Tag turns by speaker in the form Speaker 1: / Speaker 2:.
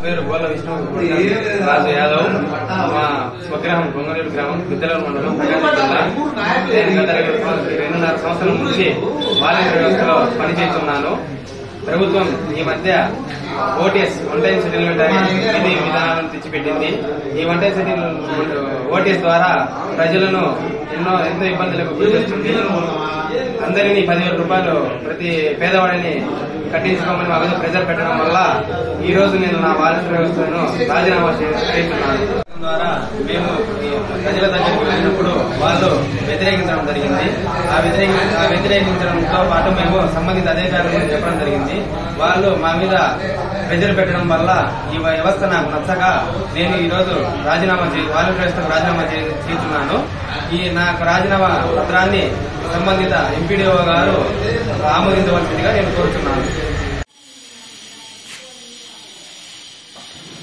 Speaker 1: పేరు గోల విష్ణు రాజు యాదవ్ మా స్వగ్రామం గొంగళూరు గ్రామం గిద్దలూరు మండలం ప్రకాశం జిల్లా నేను గత రెండు- రెండున్నర సంవత్సరం నుంచి వాలంటీర్ వ్యవస్థలో పనిచేస్తున్నాను ప్రభుత్వం ఈ మధ్య ఓటీఎస్ వన్ టైం సెటిల్మెంట్ అనే విధి విధానాలను తెచ్చిపెట్టింది ఈ వన్ టైం సెటిల్మెంట్ ఓటీఎస్ ద్వారా ప్రజలను ఎన్నో ఎంతో ఇబ్బందులకు గురి చేస్తుంది అందరినీ పదివేల రూపాయలు ప్రతి పేదవాడిని కట్టించుకోమని మా మీద ప్రెజర్ పెట్టడం వల్ల ఈ రోజు నేను నా వాలంటీర్ వ్యవస్థను రాజీనామా చే- చేస్తున్నాను ద్వారా మేము ఈ ప్రజల దగ్గరికి వెళ్ళినప్పుడు వాళ్ళు వ్యతిరేకించడం జరిగింది ఆ వ్యతిరేక ఆ వ్యతిరేకించడంతో పాటు మేము సంబంధిత అధికారులకు చెప్పడం జరిగింది వాళ్ళు మా మీద ప్రెజర్ పెట్టడం వల్ల ఈ వ్యవస్థ నాకు నచ్చక నేను ఈ రోజు రాజీనామా చే వాలంటీర్ వ్యవస్థకు రాజీనామా చే- చేస్తున్నాను ఈ నాకు రాజీనామా పత్రాన్ని సంబంధిత ఎంపీడీఓ గారు ఆమోదించవలసిందిగా నేను కోరుతున్నాను